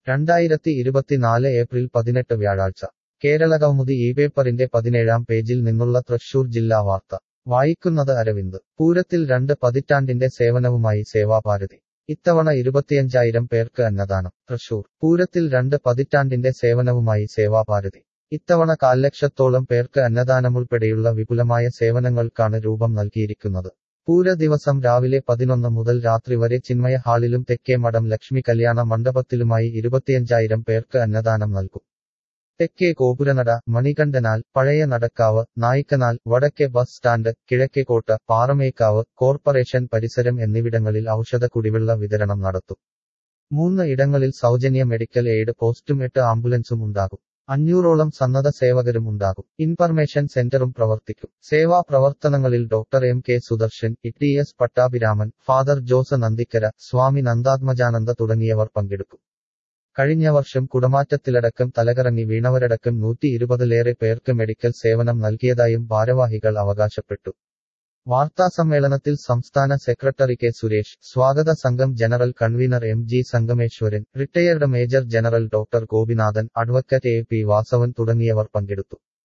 രണ്ടായിരത്തി ഇരുപത്തിനാല് ഏപ്രിൽ പതിനെട്ട് വ്യാഴാഴ്ച കേരളകൗമുദി ഈ പേപ്പറിന്റെ പതിനേഴാം പേജിൽ നിന്നുള്ള തൃശൂർ ജില്ലാ വാർത്ത വായിക്കുന്നത് അരവിന്ദ് പൂരത്തിൽ രണ്ട് പതിറ്റാണ്ടിന്റെ സേവനവുമായി സേവാഭാരതി ഇത്തവണ ഇരുപത്തിയഞ്ചായിരം പേർക്ക് അന്നദാനം തൃശൂർ പൂരത്തിൽ രണ്ട് പതിറ്റാണ്ടിന്റെ സേവനവുമായി സേവാഭാരതി ഇത്തവണ കാൽലക്ഷത്തോളം പേർക്ക് അന്നദാനമുൾപ്പെടെയുള്ള വിപുലമായ സേവനങ്ങൾക്കാണ് രൂപം നൽകിയിരിക്കുന്നത് പൂര ദിവസം രാവിലെ പതിനൊന്ന് മുതൽ രാത്രി വരെ ചിന്മയ ഹാളിലും തെക്കേ മഠം ലക്ഷ്മി കല്യാണ മണ്ഡപത്തിലുമായി ഇരുപത്തിയഞ്ചായിരം പേർക്ക് അന്നദാനം നൽകും തെക്കേ ഗോപുരനട മണികണ്ഠനാൽ പഴയ നടക്കാവ് നായിക്കനാൽ വടക്കേ bus stand Kizhakkekotta Paramekkavu corporation പരിസരം എന്നിവിടങ്ങളിൽ ഔഷധ കുടിവെള്ള വിതരണം നടത്തും മൂന്ന് ഇടങ്ങളിൽ സൗജന്യ മെഡിക്കൽ എയ്ഡ് പോസ്റ്റും എട്ട് ആംബുലൻസും ഉണ്ടാകും അഞ്ഞൂറോളം സന്നദ്ധ സേവകരും ഉണ്ടാകും ഇൻഫർമേഷൻ സെന്ററും പ്രവർത്തിക്കും സേവാ പ്രവർത്തനങ്ങളിൽ doctor M K Sudarshan T S Pattabhiraman father Jose Nandikkara Swami Nandatmajananda തുടങ്ങിയവർ പങ്കെടുക്കും കഴിഞ്ഞ വർഷം കുടമാറ്റത്തിലടക്കം തലകറങ്ങി വീണവരടക്കം നൂറ്റി ഇരുപതിലേറെ പേർക്ക് മെഡിക്കൽ സേവനം നൽകിയതായും ഭാരവാഹികൾ അവകാശപ്പെട്ടു വാർത്താസമ്മേളനത്തിൽ സംസ്ഥാന സെക്രട്ടറി കെ സുരേഷ് സ്വാഗത സംഘം general convener M G Sangameswaran retired major general doctor Gopinathan advocate A P Vasavan തുടങ്ങിയവർ പങ്കെടുത്തു